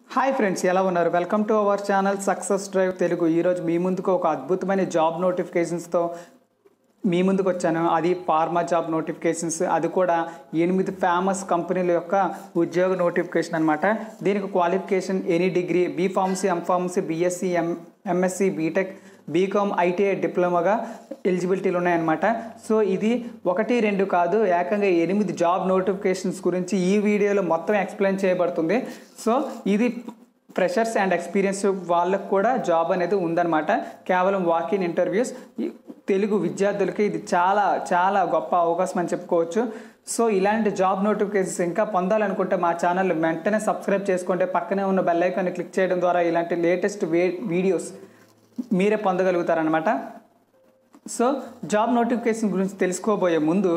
hi friends ఎలా ఉన్నారు welcome to our channel success drive Telugu ఈరోజు మీ ముందుకు ఒక అద్భుతమైన జాబ్ నోటిఫికేషన్స్తో మీ ముందుకు వచ్చాను అది ఫార్మా జాబ్ నోటిఫికేషన్స్ అది కూడా ఎనిమిది ఫేమస్ కంపెనీల యొక్క ఉద్యోగ నోటిఫికేషన్ అనమాట దీనికి qualification any degree B pharmacy M pharmacy BSc M MSc BTech BCom ITI డిప్లొమాగా ఎలిజిబిలిటీలు ఉన్నాయన్నమాట సో ఇది ఒకటి రెండు కాదు ఏకంగా ఎనిమిది జాబ్ నోటిఫికేషన్స్ గురించి ఈ వీడియోలో మొత్తం ఎక్స్ప్లెయిన్ చేయబడుతుంది సో ఇది ఫ్రెషర్స్ అండ్ ఎక్స్పీరియన్స్ వాళ్ళకు కూడా జాబ్ అనేది ఉందన్నమాట కేవలం వాకిన్ ఇంటర్వ్యూస్ తెలుగు విద్యార్థులకి ఇది చాలా చాలా గొప్ప అవకాశం అని చెప్పుకోవచ్చు సో ఇలాంటి జాబ్ నోటిఫికేషన్స్ ఇంకా పొందాలనుకుంటే మా ఛానల్ వెంటనే సబ్స్క్రైబ్ చేసుకుంటే పక్కనే ఉన్న బెల్ ఐకాన్ని క్లిక్ చేయడం ద్వారా ఇలాంటి లేటెస్ట్ వే వీడియోస్ మీరే పొందగలుగుతారనమాట సో జాబ్ నోటిఫికేషన్ గురించి తెలుసుకోబోయే ముందు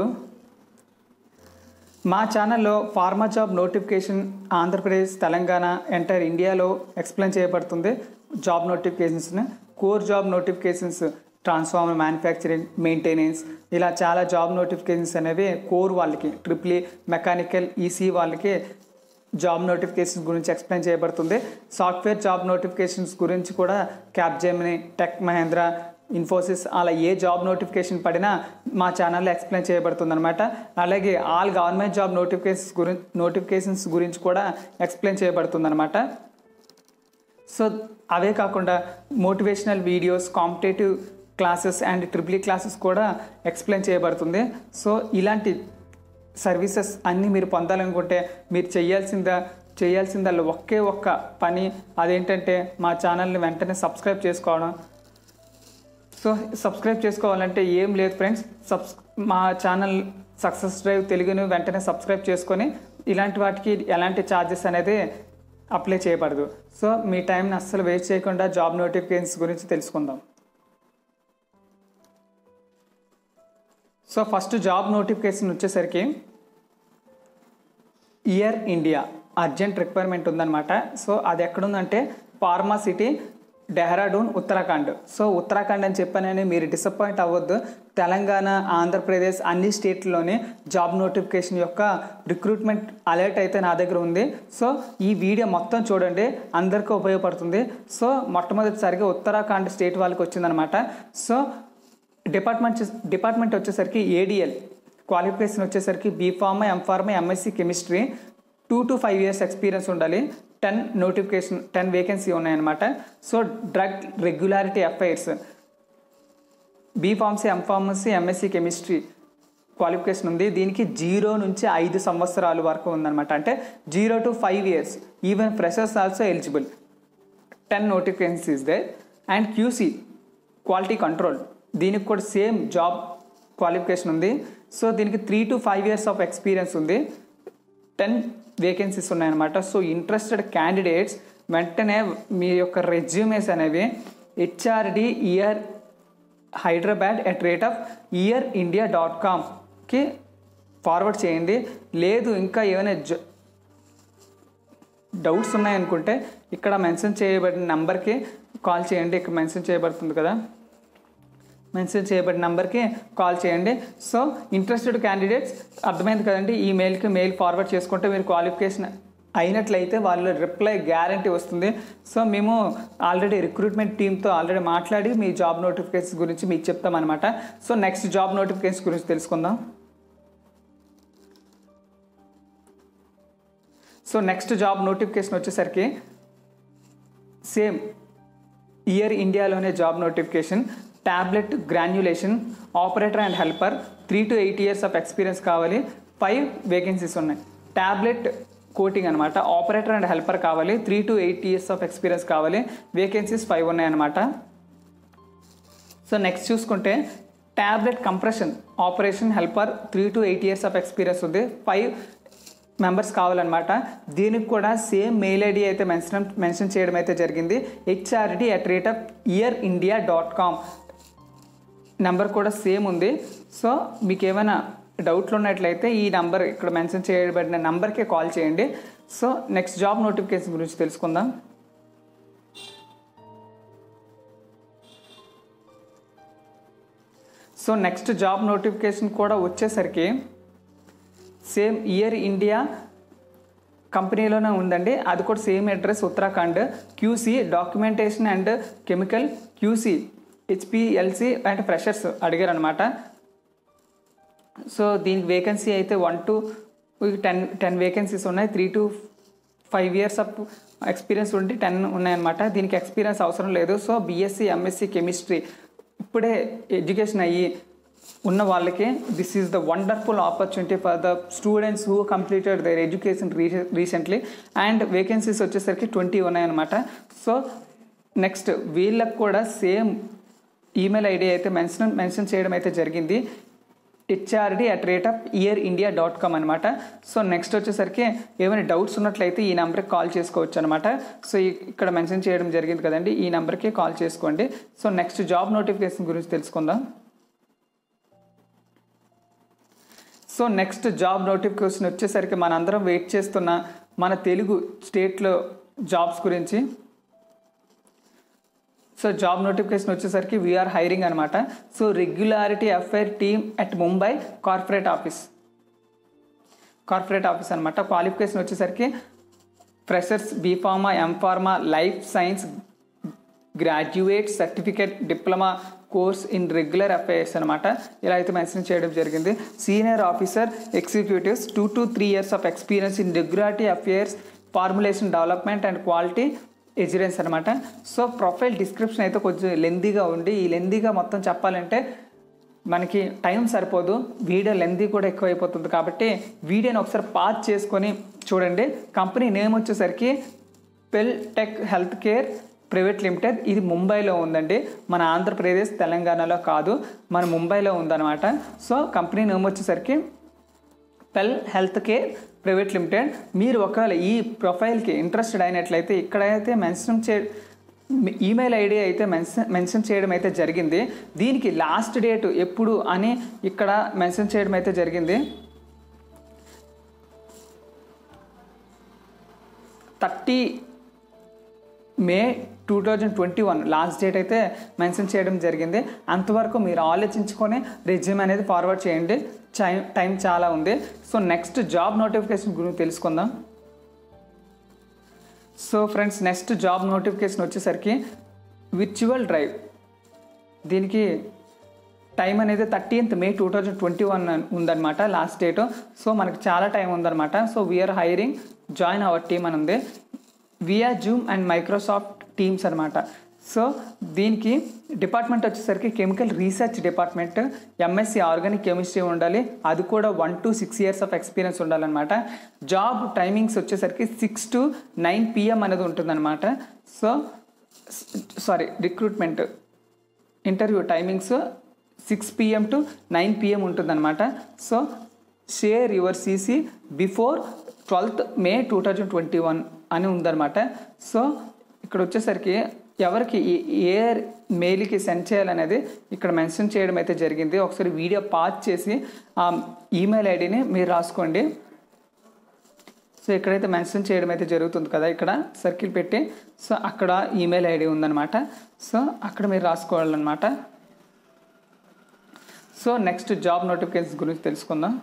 మా ఛానల్లో pharma job notification Andhra Pradesh Telangana entire ఇండియాలో ఎక్స్ప్లెయిన్ చేయబడుతుంది జాబ్ నోటిఫికేషన్స్ని core job notifications transformer manufacturing maintenance ఇలా చాలా జాబ్ నోటిఫికేషన్స్ అనేవి కోర్ వాళ్ళకి ట్రిప్లీ మెకానికల్ ఈసీ వాళ్ళకి జాబ్ నోటిఫికేషన్స్ గురించి ఎక్స్ప్లెయిన్ చేయబడుతుంది సాఫ్ట్వేర్ జాబ్ నోటిఫికేషన్స్ గురించి కూడా క్యాప్జెమిని టెక్ మహేంద్ర ఇన్ఫోసిస్ అలా ఏ జాబ్ నోటిఫికేషన్ పడినా మా ఛానల్లో ఎక్స్ప్లెయిన్ చేయబడుతుంది అనమాట అలాగే ఆల్ గవర్నమెంట్ జాబ్ నోటిఫికేషన్స్ గురించి నోటిఫికేషన్స్ గురించి కూడా ఎక్స్ప్లెయిన్ చేయబడుతుంది అనమాట సో అవే కాకుండా motivational videos competitive classes and triple classes కూడా ఎక్స్ప్లెయిన్ చేయబడుతుంది సో ఇలాంటి సర్వీసెస్ అన్నీ మీరు పొందాలనుకుంటే మీరు చేయాల్సిందా చేయాల్సిందల్లా ఒకే ఒక్క పని అదేంటంటే మా ఛానల్ని వెంటనే సబ్స్క్రైబ్ చేసుకోవడం సో సబ్స్క్రైబ్ చేసుకోవాలంటే ఏం లేదు ఫ్రెండ్స్ సబ్స్ మా ఛానల్ సక్సెస్ డ్రైవ్ తెలుగుని వెంటనే సబ్స్క్రైబ్ చేసుకొని ఇలాంటి వాటికి ఎలాంటి ఛార్జెస్ అనేది అప్లై చేయబడదు సో మీ టైంని అస్సలు వేస్ట్ చేయకుండా జాబ్ నోటిఫికేషన్స్ గురించి తెలుసుకుందాం సో ఫస్ట్ జాబ్ నోటిఫికేషన్ వచ్చేసరికి ఇయర్ ఇండియా అర్జెంట్ రిక్వైర్మెంట్ ఉందన్నమాట సో అది ఎక్కడుందంటే pharma city Dehradun Uttarakhand so Uttarakhand అని చెప్పానని మీరు డిసప్పాయింట్ అవ్వద్దు తెలంగాణ ఆంధ్రప్రదేశ్ అన్ని స్టేట్లోని జాబ్ నోటిఫికేషన్ యొక్క రిక్రూట్మెంట్ అలర్ట్ అయితే నా దగ్గర ఉంది సో ఈ వీడియో మొత్తం చూడండి అందరికీ ఉపయోగపడుతుంది సో మొట్టమొదటిసారిగా ఉత్తరాఖండ్ స్టేట్ వాళ్ళకి వచ్చిందనమాట సో డిపార్ట్మెంట్ డిపార్ట్మెంట్ వచ్చేసరికి ఏడిఎల్ క్వాలిఫికేషన్ వచ్చేసరికి B Pharma MPharm MSc chemistry two to five years experience ఉండాలి టెన్ నోటిఫికేషన్ టెన్ వేకెన్సీ ఉన్నాయన్నమాట so drug regularity affairs B pharmacy M pharmacy MSc chemistry qualification ఉంది దీనికి జీరో నుంచి ఐదు సంవత్సరాల వరకు ఉందన్నమాట అంటే zero to five years even freshers also eligible ten notifications they and QC quality control దీనికి కూడా సేమ్ జాబ్ క్వాలిఫికేషన్ ఉంది సో దీనికి three to five years of experience ఉంది టెన్ వేకెన్సీస్ ఉన్నాయన్నమాట సో ఇంట్రెస్టెడ్ క్యాండిడేట్స్ వెంటనే మీ యొక్క రెజ్యూమేస్ అనేవి HRD year Hyderabad at rate of year India dot కామ్కి ఫార్వర్డ్ చేయండి లేదు ఇంకా ఏమైనా జ డౌట్స్ ఉన్నాయనుకుంటే ఇక్కడ మెన్షన్ చేయబడిన నెంబర్కి కాల్ చేయండి ఇక్కడ మెన్షన్ చేయబడుతుంది కదా మెన్షన్ చేయబడిన నెంబర్కి కాల్ చేయండి సో ఇంట్రెస్టెడ్ క్యాండిడేట్స్ అర్థమైంది కదండి ఈ మెయిల్కి మెయిల్ ఫార్వర్డ్ చేసుకుంటే మీరు క్వాలిఫికేషన్ అయినట్లయితే వాళ్ళు రిప్లై గ్యారంటీ వస్తుంది సో మేము ఆల్రెడీ రిక్రూట్మెంట్ టీంతో ఆల్రెడీ మాట్లాడి మీ జాబ్ నోటిఫికేషన్ గురించి మీకు చెప్తామన్నమాట సో నెక్స్ట్ జాబ్ నోటిఫికేషన్ గురించి తెలుసుకుందాం సో నెక్స్ట్ జాబ్ నోటిఫికేషన్ వచ్చేసరికి సేమ్ ఇయర్ ఇండియాలోనే job notification tablet granulation operator and helper three to eight years of experience కావాలి ఫైవ్ వేకెన్సీస్ ఉన్నాయి ట్యాబ్లెట్ కోటింగ్ అనమాట ఆపరేటర్ అండ్ హెల్పర్ కావాలి three to eight years of experience కావాలి vacancies five ఉన్నాయన్నమాట so next చూసుకుంటే tablet compression operation helper three to eight years of experience ఉంది five members కావాలన్నమాట దీనికి కూడా సేమ్ మెయిల్ ఐడి అయితే మెన్షన్ మెన్షన్ చేయడం అయితే జరిగింది HRD at rate of year India dot com number కూడా సేమ్ ఉంది సో మీకు ఏమైనా డౌట్లు ఉన్నట్లయితే ఈ నెంబర్ ఇక్కడ మెన్షన్ చేయబడిన నెంబర్కే కాల్ చేయండి సో నెక్స్ట్ జాబ్ నోటిఫికేషన్ గురించి తెలుసుకుందాం సో నెక్స్ట్ జాబ్ నోటిఫికేషన్ కూడా వచ్చేసరికి సేమ్ ఇయర్ ఇండియా కంపెనీలోనే ఉందండి అది కూడా same address Uttarakhand QC documentation and chemical QC HPLC and freshers అడిగారు అనమాట సో దీనికి వేకెన్సీ అయితే one to ten ten vacancies ఉన్నాయి three to five years of experience ఉండి టెన్ ఉన్నాయన్నమాట దీనికి ఎక్స్పీరియన్స్ అవసరం లేదు సో బీఎస్సీ ఎంఎస్సీ కెమిస్ట్రీ ఇప్పుడే ఎడ్యుకేషన్ అయ్యి ఉన్న వాళ్ళకి this is the wonderful opportunity for the students who completed their education recently and vacancies వచ్చేసరికి ట్వంటీ ఉన్నాయన్నమాట సో నెక్స్ట్ వీళ్ళకి కూడా సేమ్ ఈమెయిల్ ఐడి అయితే మెన్షన్ మెన్షన్ చేయడం అయితే జరిగింది HRD at rate of year India dot com అనమాట so next వచ్చేసరికి ఏమైనా డౌట్స్ ఉన్నట్లయితే ఈ నెంబర్కి కాల్ చేసుకోవచ్చు అనమాట సో ఇక్కడ మెన్షన్ చేయడం జరిగింది కదండి ఈ నెంబర్కి కాల్ చేసుకోండి సో నెక్స్ట్ జాబ్ నోటిఫికేషన్ గురించి తెలుసుకుందాం సో నెక్స్ట్ జాబ్ నోటిఫికేషన్ వచ్చేసరికి మనందరం వెయిట్ చేస్తున్న మన తెలుగు స్టేట్లో జాబ్స్ గురించి సో జాబ్ నోటిఫికేషన్ వచ్చేసరికి వీఆర్ హైరింగ్ అనమాట so regulatory affair team at Mumbai corporate office corporate office అనమాట క్వాలిఫికేషన్ వచ్చేసరికి freshers B Pharma M Pharma life science graduate certificate diploma course in regular affairs అనమాట ఇలా అయితే మెన్షన్ చేయడం జరిగింది senior officer executives two to three years of experience in regulatory affairs formulation development and quality adherence అనమాట so profile description అయితే కొంచెం లెందీగా ఉండి ఈ లెందీగా మొత్తం చెప్పాలంటే మనకి టైం సరిపోదు వీడియో లెందీ కూడా ఎక్కువ అయిపోతుంది కాబట్టి వీడియోని ఒకసారి పాజ్ చేసుకొని చూడండి కంపెనీ నేమ్ వచ్చేసరికి pel tech health care private limited ఇది ముంబైలో ఉందండి మన ఆంధ్రప్రదేశ్ తెలంగాణలో కాదు మన ముంబైలో ఉందన్నమాట సో కంపెనీ నేమ్ వచ్చేసరికి pel health care private limited మీరు ఒకవేళ ఈ ప్రొఫైల్కి ఇంట్రెస్టెడ్ అయినట్లయితే ఇక్కడైతే మెన్షన్ చే ఈమెయిల్ ఐడి అయితే మెన్షన్ మెన్షన్ చేయడం అయితే జరిగింది దీనికి లాస్ట్ డేట్ ఎప్పుడు అని ఇక్కడ మెన్షన్ చేయడం అయితే జరిగింది thirty May two thousand twenty one last date అయితే మెన్షన్ చేయడం జరిగింది అంతవరకు మీరు ఆలోచించుకొని రెజ్యూమ్ అనేది ఫార్వర్డ్ చేయండి టైం టైం చాలా ఉంది సో నెక్స్ట్ జాబ్ నోటిఫికేషన్ గురించి తెలుసుకుందాం so friends next job notification వచ్చేసరికి విర్చువల్ డ్రైవ్ దీనికి టైం అనేది thirteenth May two thousand twenty one ఉందన్నమాట లాస్ట్ డేట్ సో మనకి చాలా టైం ఉందన్నమాట so we're hiring join our team అని ఉంది via Zoom and Microsoft Teams అనమాట సో దీనికి డిపార్ట్మెంట్ వచ్చేసరికి chemical research department MSc organic chemistry ఉండాలి అది కూడా one to six years of experience ఉండాలన్నమాట జాబ్ టైమింగ్స్ వచ్చేసరికి సిక్స్ టు నైన్ పిఎం అనేది ఉంటుందన్నమాట so sorry recruitment interview timings six PM to nine PM ఉంటుందన్నమాట so share your CV before twelfth May two thousand twenty one అని ఉందన్నమాట so ఇక్కడ వచ్చేసరికి ఎవరికి ఏ మెయిల్కి సెండ్ చేయాలనేది ఇక్కడ మెన్షన్ చేయడం అయితే జరిగింది ఒకసారి వీడియో పాజ్ చేసి ఆ ఈమెయిల్ ఐడిని మీరు రాసుకోండి సో ఇక్కడైతే మెన్షన్ చేయడం అయితే జరుగుతుంది కదా ఇక్కడ సర్కిల్ పెట్టి సో అక్కడ ఈమెయిల్ ఐడి ఉందన్నమాట సో అక్కడ మీరు రాసుకోవాలన్నమాట సో నెక్స్ట్ జాబ్ నోటిఫికేషన్స్ గురించి తెలుసుకుందాం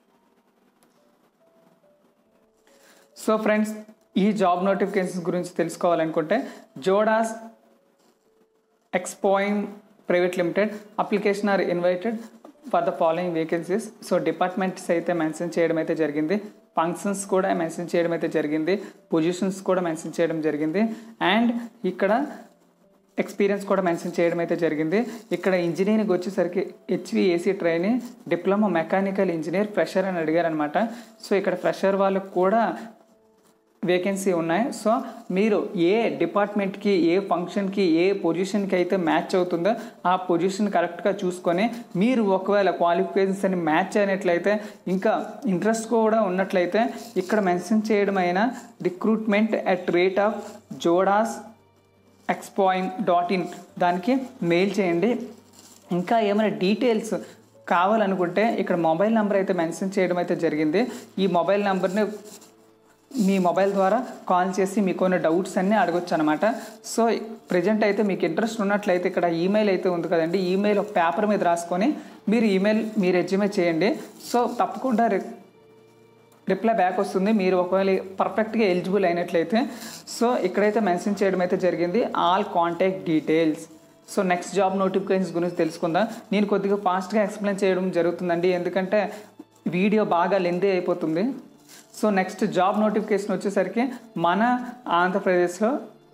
సో ఫ్రెండ్స్ ఈ జాబ్ నోటిఫికేషన్స్ గురించి తెలుసుకోవాలనుకుంటే Jodas Expoim private limited application are invited for the following vacancies so departments అయితే మెన్షన్ చేయడం అయితే జరిగింది ఫంక్షన్స్ కూడా మెన్షన్ చేయడం అయితే జరిగింది పొజిషన్స్ కూడా మెన్షన్ చేయడం జరిగింది అండ్ ఇక్కడ ఎక్స్పీరియన్స్ కూడా మెన్షన్ చేయడం అయితే జరిగింది ఇక్కడ ఇంజనీరింగ్ వచ్చేసరికి HVAC training diploma mechanical engineer fresher అని అడిగారు అనమాట సో ఇక్కడ ఫ్రెషర్ వాళ్ళకు కూడా వేకెన్సీ ఉన్నాయి సో మీరు ఏ డిపార్ట్మెంట్కి ఏ ఫంక్షన్కి ఏ పొజిషన్కి అయితే మ్యాచ్ అవుతుందో ఆ పొజిషన్ కరెక్ట్గా చూసుకొని మీరు ఒకవేళ క్వాలిఫికేషన్స్ అని మ్యాచ్ అయినట్లయితే ఇంకా ఇంట్రెస్ట్ కూడా ఉన్నట్లయితే ఇక్కడ మెన్షన్ చేయడం అయిన recruitment at rate of Jodas Expoim dot in దానికి మెయిల్ చేయండి ఇంకా ఏమైనా డీటెయిల్స్ కావాలనుకుంటే ఇక్కడ మొబైల్ నెంబర్ అయితే మెన్షన్ చేయడం అయితే జరిగింది ఈ మొబైల్ నెంబర్ని మీ మొబైల్ ద్వారా కాల్ చేసి మీకు ఉన్న డౌట్స్ అన్నీ అడగొచ్చు అనమాట సో ప్రజెంట్ అయితే మీకు ఇంట్రెస్ట్ ఉన్నట్లయితే ఇక్కడ ఈమెయిల్ అయితే ఉంది కదండి ఈమెయిల్ ఒక పేపర్ మీద రాసుకొని మీరు ఈమెయిల్ మీ రెజ్యూమే చేయండి సో తప్పకుండా రిప్లై బ్యాక్ వస్తుంది మీరు ఒకవేళ పర్ఫెక్ట్గా ఎలిజిబుల్ అయినట్లయితే సో ఇక్కడైతే మెన్షన్ చేయడం అయితే జరిగింది all contact details so next job notifications గురించి తెలుసుకుందాం నేను కొద్దిగా ఫాస్ట్గా ఎక్స్ప్లెయిన్ చేయడం జరుగుతుందండి ఎందుకంటే వీడియో బాగా లెందీ అయిపోతుంది సో నెక్స్ట్ జాబ్ నోటిఫికేషన్ వచ్చేసరికి మన ఆంధ్రప్రదేశ్లో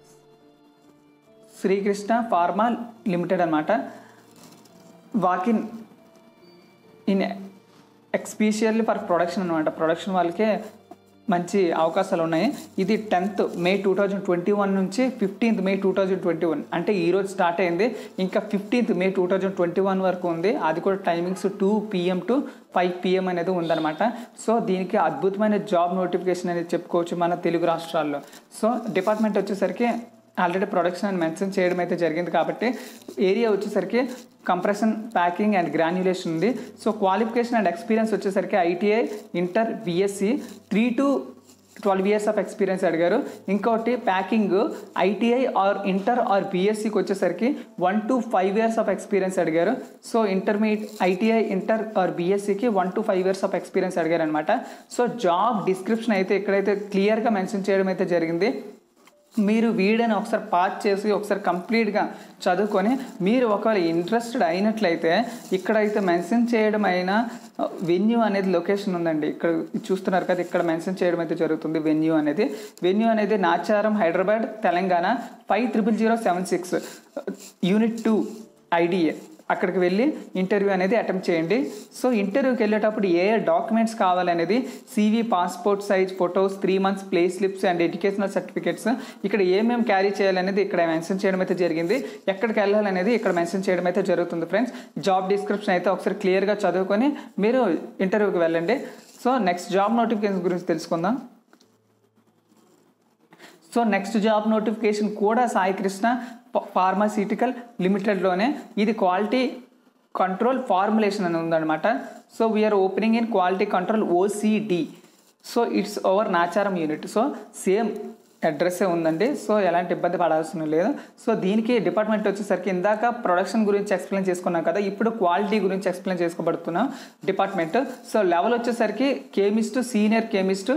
శ్రీకృష్ణ ఫార్మా లిమిటెడ్ అనమాట walk in in especially for production అనమాట ప్రొడక్షన్ వాళ్ళకే మంచి అవకాశాలు ఉన్నాయి ఇది tenth May two thousand twenty one నుంచి fifteenth May two thousand twenty one అంటే ఈరోజు స్టార్ట్ అయింది ఇంకా fifteenth May two thousand twenty one వరకు ఉంది అది కూడా timings two PM to five PM అనేది ఉందన్నమాట సో దీనికి అద్భుతమైన జాబ్ నోటిఫికేషన్ అనేది చెప్పుకోవచ్చు మన తెలుగు రాష్ట్రాల్లో సో డిపార్ట్మెంట్ వచ్చేసరికి ఆల్రెడీ ప్రొడక్షన్ అని మెన్షన్ చేయడం అయితే జరిగింది కాబట్టి ఏరియా వచ్చేసరికి కంప్రెషన్ ప్యాకింగ్ అండ్ గ్రాన్యులేషన్ ఉంది సో క్వాలిఫికేషన్ అండ్ ఎక్స్పీరియన్స్ వచ్చేసరికి ITI inter BSc three to twelve years of experience అడిగారు ఇంకోటి packing ITI or inter or బిఎస్సికి వచ్చేసరికి one to five years of experience అడిగారు so intermediate ITI inter or బిఎస్సికి one to five years of experience అడిగారు అనమాట so job description అయితే ఇక్కడైతే క్లియర్గా మెన్షన్ చేయడం అయితే జరిగింది మీరు వీడియోని ఒకసారి పాస్ చేసి ఒకసారి కంప్లీట్గా చదువుకొని మీరు ఒకవేళ ఇంట్రెస్టెడ్ అయినట్లయితే ఇక్కడైతే మెన్షన్ చేయడం అయిన వెన్యూ అనేది లొకేషన్ ఉందండి ఇక్కడ చూస్తున్నారు కదా ఇక్కడ మెన్షన్ చేయడం అయితే జరుగుతుంది వెన్యూ అనేది వెన్యూ అనేది Nacharam Hyderabad Telangana five triple zero seven six unit two IDA అక్కడికి వెళ్ళి ఇంటర్వ్యూ అనేది అటెంప్ట్ చేయండి సో ఇంటర్వ్యూకి వెళ్ళేటప్పుడు ఏ ఏ డాక్యుమెంట్స్ కావాలనేది CV passport size photos three months play slips and educational certificates ఇక్కడ ఏమేమి క్యారీ చేయాలనేది ఇక్కడ మెన్షన్ చేయడం అయితే జరిగింది ఎక్కడికి వెళ్ళాలనేది ఇక్కడ మెన్షన్ చేయడం అయితే జరుగుతుంది ఫ్రెండ్స్ జాబ్ డిస్క్రిప్షన్ అయితే ఒకసారి క్లియర్గా చదువుకొని మీరు ఇంటర్వ్యూకి వెళ్ళండి సో నెక్స్ట్ జాబ్ నోటిఫికేషన్ గురించి తెలుసుకుందాం సో నెక్స్ట్ జాబ్ నోటిఫికేషన్ కూడా సాయి కృష్ణ ఫార్మాసిటికల్ లిమిటెడ్లోనే ఇది క్వాలిటీ కంట్రోల్ ఫార్ములేషన్ అని ఉందన్నమాట so we're opening in quality control OCD so it's over Nacharam unit so same అడ్రస్సే ఉందండి సో ఎలాంటి ఇబ్బంది పడాల్సిన లేదు సో దీనికి డిపార్ట్మెంట్ వచ్చేసరికి ఇందాక ప్రొడక్షన్ గురించి ఎక్స్ప్లెయిన్ చేసుకున్నాం కదా ఇప్పుడు క్వాలిటీ గురించి ఎక్స్ప్లెయిన్ చేసుకోబడుతున్నాం డిపార్ట్మెంట్ సో లెవెల్ వచ్చేసరికి chemist senior chemist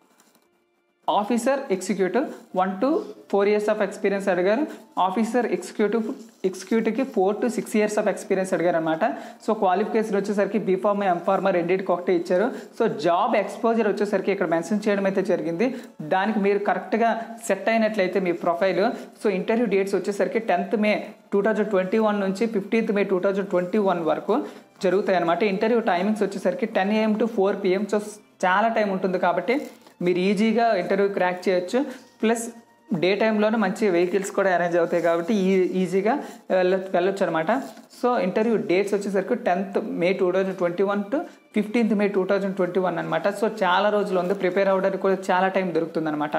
officer executive one to four years of experience అడిగారు ఆఫీసర్ ఎగ్జిక్యూటివ్ ఎగ్జిక్యూటివ్కి four to six years of experience అడిగారు అనమాట సో క్వాలిఫికేషన్ వచ్చేసరికి బీఫార్మా ఎంఫార్మా రెండింటికి ఒకటే ఇచ్చారు సో జాబ్ ఎక్స్పోజర్ వచ్చేసరికి ఇక్కడ మెన్షన్ చేయడం అయితే జరిగింది దానికి మీరు కరెక్ట్గా సెట్ అయినట్లయితే మీ ప్రొఫైల్ సో ఇంటర్వ్యూ డేట్స్ వచ్చేసరికి tenth May two thousand twenty one నుంచి fifteenth May two thousand twenty one వరకు జరుగుతాయి అనమాట ఇంటర్వ్యూ టైమింగ్స్ వచ్చేసరికి ten AM to four PM so చాలా టైం ఉంటుంది కాబట్టి మీరు ఈజీగా ఇంటర్వ్యూ క్రాక్ చేయొచ్చు ప్లస్ డే టైంలోనే మంచి వెహికల్స్ కూడా అరేంజ్ అవుతాయి కాబట్టి ఈ ఈజీగా వెళ్ళ వెళ్ళొచ్చు అనమాట సో ఇంటర్వ్యూ డేట్స్ వచ్చేసరికి tenth May two thousand twenty one to fifteenth May two thousand twenty one అనమాట సో చాలా రోజులు ఉంది ప్రిపేర్ అవ్వడానికి కూడా చాలా టైం దొరుకుతుంది అనమాట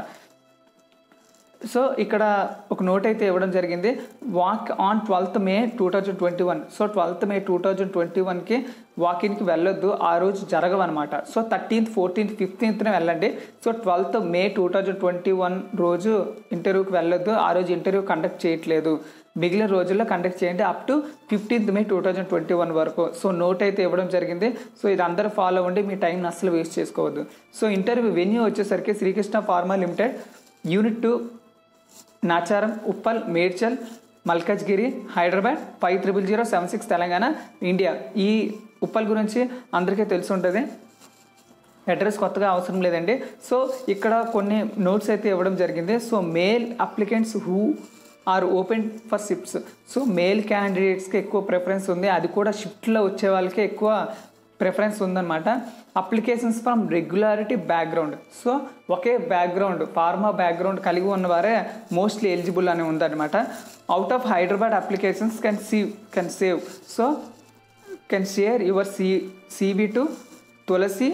సో ఇక్కడ ఒక నోట్ అయితే ఇవ్వడం జరిగింది walk on twelfth May two thousand twenty one so twelfth May two thousand twenty వన్కి వాకిన్కి వెళ్ళొద్దు ఆ రోజు జరగవన్నమాట సో థర్టీన్త్ ఫోర్టీన్త్ ఫిఫ్టీన్త్న వెళ్ళండి so twelfth May two thousand twenty one రోజు ఇంటర్వ్యూకి వెళ్ళొద్దు ఆ రోజు ఇంటర్వ్యూ కండక్ట్ చేయట్లేదు మిగిలిన రోజుల్లో కండక్ట్ చేయండి up to fifteenth May two thousand twenty one వరకు సో నోట్ అయితే ఇవ్వడం జరిగింది సో ఇది అందరూ ఫాలో అవ్వండి మీ టైంని అస్సలు వేస్ట్ చేసుకోవద్దు సో ఇంటర్వ్యూ వెన్యూ వచ్చేసరికి Srikrishna pharma limited unit two Nacharam Uppal Medchal Malkajgiri Hyderabad five triple zero seven six Telangana India ఈ ఉప్పల్ గురించి అందరికీ తెలిసి ఉంటుంది అడ్రస్ కొత్తగా అవసరం లేదండి సో ఇక్కడ కొన్ని నోట్స్ అయితే ఇవ్వడం జరిగింది so male applicants who are open for shifts so male క్యాండిడేట్స్కి ఎక్కువ ప్రిఫరెన్స్ ఉంది అది కూడా షిఫ్ట్లో వచ్చే వాళ్ళకి ఎక్కువ ప్రిఫరెన్స్ ఉందన్నమాట applications from regulatory background so ఒకే బ్యాక్గ్రౌండ్ ఫార్మా బ్యాక్గ్రౌండ్ కలిగి ఉన్నవారే మోస్ట్లీ ఎలిజిబుల్ అని ఉందన్నమాట out of Hyderabad applications can sieve can save so can share your C CV to Tulasi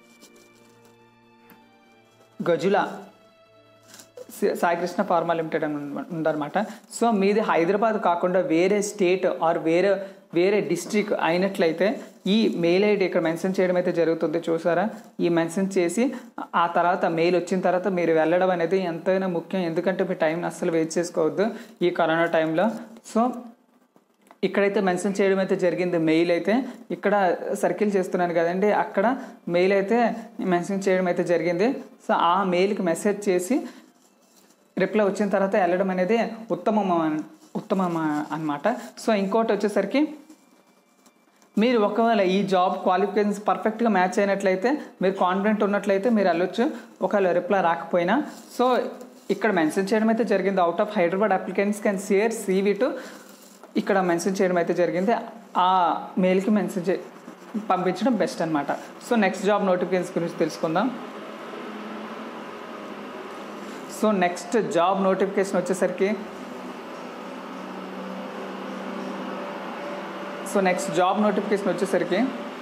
Gajula Saikrishna pharma limited అని ఉందన్నమాట సో మీది హైదరాబాద్ కాకుండా వేరే స్టేట్ ఆర్ వేరే వేరే డిస్ట్రిక్ట్ అయినట్లయితే ఈ మెయిల్ ఐడి ఇక్కడ మెన్షన్ చేయడం అయితే జరుగుతుంది చూసారా ఈ మెన్షన్ చేసి ఆ తర్వాత మెయిల్ వచ్చిన తర్వాత మీరు వెళ్ళడం అనేది ఎంతైనా ముఖ్యం ఎందుకంటే మీ టైం అస్సలు వేస్ట్ చేసుకోవద్దు ఈ కరోనా టైంలో సో ఇక్కడైతే మెన్షన్ చేయడం అయితే జరిగింది మెయిల్ అయితే ఇక్కడ సర్కిల్ చేస్తున్నాను కదండి అక్కడ మెయిల్ అయితే మెన్షన్ చేయడం అయితే జరిగింది సో ఆ మెయిల్కి మెసేజ్ చేసి రిప్లై వచ్చిన తర్వాత వెళ్ళడం అనేది ఉత్తమం అన్- ఉత్తమం అనమాట సో ఇంకోటి వచ్చేసరికి మీరు ఒకవేళ ఈ జాబ్ క్వాలిఫికేషన్స్ పర్ఫెక్ట్గా మ్యాచ్ అయినట్లయితే మీరు కాన్ఫిడెంట్ ఉన్నట్లయితే మీరు వెళ్ళొచ్చు ఒకవేళ రిప్లై రాకపోయినా సో ఇక్కడ మెన్షన్ చేయడం అయితే జరిగింది out of Hyderabad applicants can share CV to ఇక్కడ మెన్షన్ చేయడం అయితే జరిగింది ఆ మెయిల్కి మెన్షన్ చే పంపించడం బెస్ట్ అనమాట సో నెక్స్ట్ జాబ్ నోటిఫికేషన్స్ గురించి తెలుసుకుందాం సో నెక్స్ట్ జాబ్ నోటిఫికేషన్ వచ్చేసరికి సో నెక్స్ట్ జాబ్ నోటిఫికేషన్ వచ్చేసరికి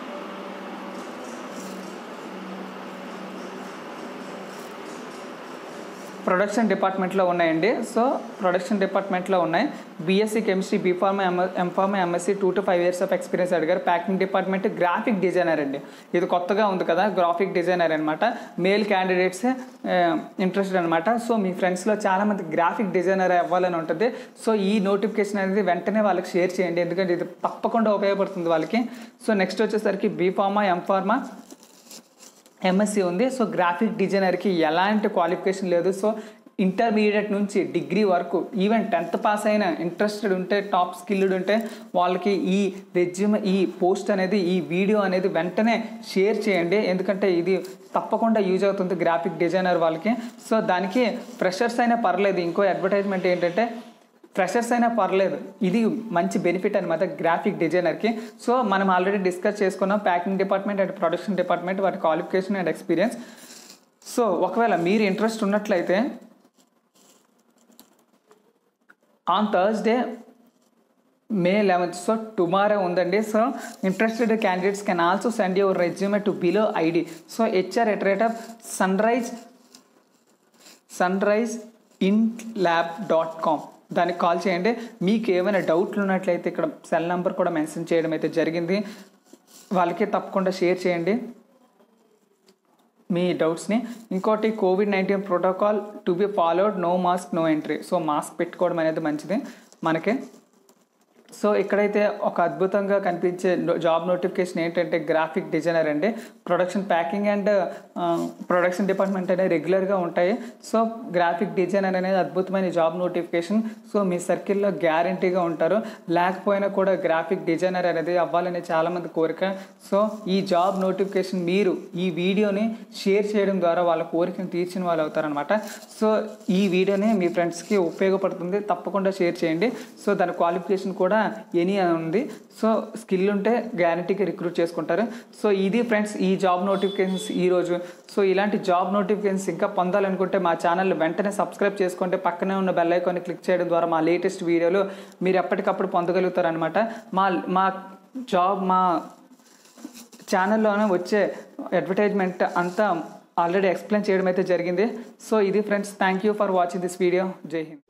ప్రొడక్షన్ డిపార్ట్మెంట్లో ఉన్నాయండి సో ప్రొడక్షన్ డిపార్ట్మెంట్లో ఉన్నాయి BSc chemistry B Pharm M Pharm MSc two to five years of experience అడిగారు ప్యాకింగ్ డిపార్ట్మెంట్ గ్రాఫిక్ డిజైనర్ అండి ఇది కొత్తగా ఉంది కదా గ్రాఫిక్ డిజైనర్ అనమాట మేల్ క్యాండిడేట్స్ ఇంట్రెస్టెడ్ అనమాట సో మీ ఫ్రెండ్స్లో చాలామంది గ్రాఫిక్ డిజైనర్ అవ్వాలని ఉంటుంది సో ఈ నోటిఫికేషన్ అనేది వెంటనే వాళ్ళకి షేర్ చేయండి ఎందుకంటే ఇది తప్పకుండా ఉపయోగపడుతుంది వాళ్ళకి సో నెక్స్ట్ వచ్చేసరికి బీఫార్మా ఎంఫార్మా ఎంఎస్సి ఉంది సో గ్రాఫిక్ డిజైనర్కి ఎలాంటి క్వాలిఫికేషన్ లేదు సో ఇంటర్మీడియట్ నుంచి డిగ్రీ వరకు ఈవెన్ టెన్త్ పాస్ అయిన ఇంట్రెస్టెడ్ ఉంటే టాప్ స్కిల్డ్ ఉంటే వాళ్ళకి ఈ రెజ్యూమ్ ఈ పోస్ట్ అనేది ఈ వీడియో అనేది వెంటనే షేర్ చేయండి ఎందుకంటే ఇది తప్పకుండా యూజ్ అవుతుంది గ్రాఫిక్ డిజైనర్ వాళ్ళకి సో దానికి ఫ్రెషర్స్ అయినా పర్లేదు ఇంకో అడ్వర్టైజ్మెంట్ ఏంటంటే ఫ్రెషర్స్ అయినా పర్లేదు ఇది మంచి బెనిఫిట్ అనమాట గ్రాఫిక్ డిజైనర్కి సో మనం ఆల్రెడీ డిస్కస్ చేసుకున్నాం packing department and production department వాటి క్వాలిఫికేషన్ అండ్ ఎక్స్పీరియన్స్ సో ఒకవేళ మీరు ఇంట్రెస్ట్ ఉన్నట్లయితే on Thursday May eleventh so tomorrow ఉందండి so interested candidates can also send your resume to below ID so HR at rate of sunrise sunrise int lab dot com దానికి call చేయండి మీకు ఏమైనా డౌట్లు ఉన్నట్లయితే ఇక్కడ cell number కూడా mention చేయడం అయితే జరిగింది వాళ్ళకి తప్పకుండా షేర్ చేయండి మీ డౌట్స్ని ఇంకోటి covid nineteen protocol to be followed no mask no entry so mask పెట్టుకోవడం అనేది మంచిది మనకి సో ఇక్కడైతే ఒక అద్భుతంగా కనిపించే జాబ్ నోటిఫికేషన్ ఏంటంటే గ్రాఫిక్ డిజైనర్ అండి production packing and production department అనేది రెగ్యులర్గా ఉంటాయి సో గ్రాఫిక్ డిజైనర్ అనేది అద్భుతమైన జాబ్ నోటిఫికేషన్ సో మీ సర్కిల్లో గ్యారంటీగా ఉంటారు లేకపోయినా కూడా గ్రాఫిక్ డిజైనర్ అనేది అవ్వాలని చాలామంది కోరిక సో ఈ జాబ్ నోటిఫికేషన్ మీరు ఈ వీడియోని షేర్ చేయడం ద్వారా వాళ్ళ కోరికను తీర్చిన వాళ్ళు అవుతారనమాట సో ఈ వీడియోని మీ ఫ్రెండ్స్కి ఉపయోగపడుతుంది తప్పకుండా షేర్ చేయండి సో దాని క్వాలిఫికేషన్ కూడా ఎనీ అని ఉంది సో స్కిల్ ఉంటే గ్యారంటీగా రిక్రూట్ చేసుకుంటారు సో ఇది ఫ్రెండ్స్ ఈ జాబ్ నోటిఫికేషన్స్ ఈరోజు సో ఇలాంటి జాబ్ నోటిఫికేషన్స్ ఇంకా పొందాలనుకుంటే మా ఛానల్ వెంటనే సబ్స్క్రైబ్ చేసుకుంటే పక్కనే ఉన్న బెల్ ఐకాన్ని క్లిక్ చేయడం ద్వారా మా లేటెస్ట్ వీడియోలు మీరు ఎప్పటికప్పుడు పొందగలుగుతారు అనమాట మా మా జాబ్ మా ఛానల్లోనే వచ్చే అడ్వర్టైజ్మెంట్ అంతా ఆల్రెడీ ఎక్స్ప్లెయిన్ చేయడం అయితే జరిగింది సో ఇది friends thank you for watching this video జై హింద్